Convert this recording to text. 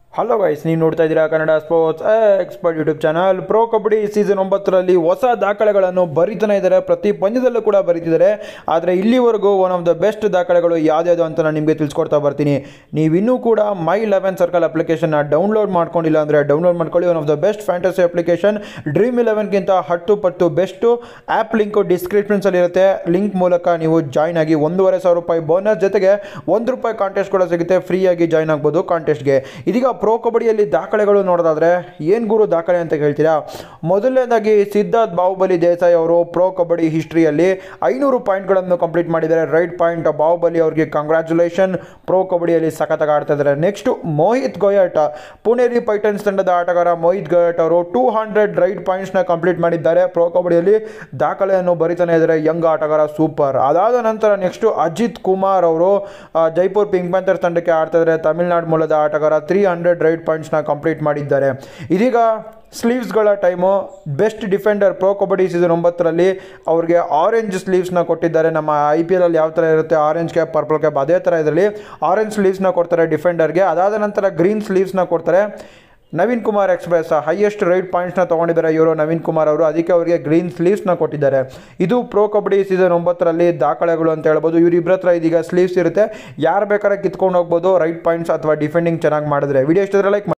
hello guys ನೀವು ನೋಡ್ತಾ ಇದ್ದೀರಾ Kannada sports expert YouTube channel pro Kabaddi season ಒಂಬತ್ತರಲ್ಲಿ ಹೊಸ ದಾಖಲೆಗಳನ್ನು ಬರೀತಾನೆ ಇದ್ದಾರೆ ಪ್ರತಿ ಪಂದ್ಯದಲ್ಲೂ ಕೂಡ ಬರೀತಿದ್ದಾರೆ ಆದರೆ ಇಲ್ಲಿವರೆಗೂ ಒನ್ ಆಫ್ ದ ಬೆಸ್ಟ್ ದಾಖಲೆಗಳು ಯಾವ್ದ್ಯಾವುದು ಅಂತ ನಾನು ನಿಮಗೆ ತಿಳಿಸ್ಕೊಡ್ತಾ ಬರ್ತೀನಿ ನೀವಿನ್ನೂ ಕೂಡ ಮೈ ಲೆವೆನ್ ಸರ್ಕಲ್ ಅಪ್ಲಿಕೇಶನ್ನ ಡೌನ್ಲೋಡ್ ಮಾಡ್ಕೊಂಡಿಲ್ಲ ಅಂದರೆ ಡೌನ್ಲೋಡ್ ಮಾಡ್ಕೊಳ್ಳಿ one of the best fantasy application dream ಇಲೆವೆನ್ಗಿಂತ ಹತ್ತು ಪಟ್ಟು ಬೆಸ್ಟು ಆ್ಯಪ್ ಲಿಂಕು ಡಿಸ್ಕ್ರಿಪ್ಷನ್ಸಲ್ಲಿ ಇರುತ್ತೆ ಲಿಂಕ್ ಮೂಲಕ ನೀವು ಜಾಯ್ನ್ ಆಗಿ ಒಂದೂವರೆ ಸಾವಿರ ರೂಪಾಯಿ ಬೋನಸ್ ಜೊತೆಗೆ ಒಂದು ರೂಪಾಯಿ ಕಾಂಟೆಸ್ಟ್ ಕೂಡ ಸಿಗುತ್ತೆ ಫ್ರೀಯಾಗಿ ಜಾಯ್ನ್ ಆಗ್ಬೋದು ಕಾಂಟೆಸ್ಟ್ಗೆ ಇದೀಗ ಪ್ರೋ ಕಬಡ್ಡಿಯಲ್ಲಿ ದಾಖಲೆಗಳು ನೋಡೋದಾದ್ರೆ ಏನು ಗುರು ದಾಖಲೆ ಅಂತ ಹೇಳ್ತೀರಾ ಮೊದಲನೇದಾಗಿ ಸಿದ್ಧಾರ್ಥ್ ಬಾಹುಬಲಿ ದೇಸಾಯಿ ಅವರು ಪ್ರೋ ಕಬಡ್ಡಿ ಹಿಸ್ಟ್ರಿಯಲ್ಲಿ ಐನೂರು ಪಾಯಿಂಟ್ಗಳನ್ನು ಕಂಪ್ಲೀಟ್ ಮಾಡಿದ್ದಾರೆ ರೈಟ್ ಪಾಯಿಂಟ್ ಬಾಹುಬಲಿ ಅವರಿಗೆ ಕಂಗ್ರ್ಯಾಚುಲೇಷನ್ ಪ್ರೋ ಕಬಡ್ಡಿಯಲ್ಲಿ ಸಖತ್ತಾಗಿ ಆಡ್ತಾ ಇದ್ದಾರೆ ನೆಕ್ಸ್ಟ್ ಮೋಹಿತ್ ಗೊಯಟ್ ಪುಣೇರಿ ಪೈಟನ್ಸ್ ತಂಡದ ಆಟಗಾರ ಮೋಹಿತ್ ಗೊಯಟ್ ಅವರು ಟೂ ಹಂಡ್ರೆಡ್ ರೈಟ್ ಪಾಯಿಂಟ್ಸ್ನ ಕಂಪ್ಲೀಟ್ ಮಾಡಿದ್ದಾರೆ ಪ್ರೋ ಕಬಡ್ಡಿಯಲ್ಲಿ ದಾಖಲೆಯನ್ನು ಬರಿತಾನೆ ಇದ್ದಾರೆ ಯಂಗ್ ಆಟಗಾರ ಸೂಪರ್ ಅದಾದ ನಂತರ ನೆಕ್ಸ್ಟ್ ಅಜಿತ್ ಕುಮಾರ್ ಅವರು ಆ, ಜೈಪುರ್ ಪಿಂಕ್ ಪ್ಯಾಂಥರ್ ತಂಡಕ್ಕೆ ಆಡ್ತಾ ಇದ್ದಾರೆ ತಮಿಳುನಾಡು ಮೂಲದ ಆಟಗಾರ ತ್ರೀ ಹಂಡ್ರೆಡ್ ರೈಟ್ ಪಾಯಿಂಟ್ಸ್ನ ಕಂಪ್ಲೀಟ್ ಮಾಡಿದ್ದಾರೆ ಇದೀಗ ಸ್ಲೀವ್ಸ್ಗಳ time best defender pro Kabaddi season ಒಂಬತ್ತರಲ್ಲಿ ಅವ್ರಿಗೆ ಆರೆಂಜ್ ಸ್ಲೀವ್ಸ್ನ ಕೊಟ್ಟಿದ್ದಾರೆ ನಮ್ಮ ಐ ಪಿ ಎಲಲ್ಲಿ ಯಾವ ಥರ ಇರುತ್ತೆ ಆರೆಂಜ್ ಕ್ಯಾಪ್ ಪರ್ಪಲ್ ಕ್ಯಾಪ್ ಅದೇ ಥರ ಇದರಲ್ಲಿ ಆರೆಂಜ್ ಸ್ಲೀವ್ಸ್ನ ಕೊಡ್ತಾರೆ ಡಿಫೆಂಡರ್ಗೆ ಅದಾದ ನಂತರ ಗ್ರೀನ್ ಸ್ಲೀವ್ಸ್ನ ಕೊಡ್ತಾರೆ Naveen Kumar express highest raid ಪಾಯಿಂಟ್ಸ್ನ ತೊಗೊಂಡಿದ್ದಾರೆ ಇವರು ನವೀನ್ ಕುಮಾರ್ ಅವರು ಅದಕ್ಕೆ ಅವರಿಗೆ ಗ್ರೀನ್ ಸ್ಲೀವ್ಸ್ನ ಕೊಟ್ಟಿದ್ದಾರೆ ಇದು ಪ್ರೋ ಕಬಡ್ಡಿ ಸೀಸನ್ ಒಂಬತ್ತರಲ್ಲಿ ದಾಖಲೆಗಳು ಅಂತ ಹೇಳ್ಬೋದು ಇವರಿಬ್ಬರ ಹತ್ರ ಇದೀಗ ಸ್ಲೀವ್ಸ್ ಇರುತ್ತೆ ಯಾರು ಬೇಕಾದ್ರೆ ಕಿತ್ಕೊಂಡು ಹೋಗ್ಬೋದು ರೈಟ್ ಪಾಯಿಂಟ್ಸ್ ಅಥವಾ ಡಿಫೆಂಡಿಂಗ್ ಚೆನ್ನಾಗಿ ಮಾಡಿದ್ರೆ ವಿಡಿಯೋ ಇಷ್ಟಿದ್ರೆ ಲೈಕ್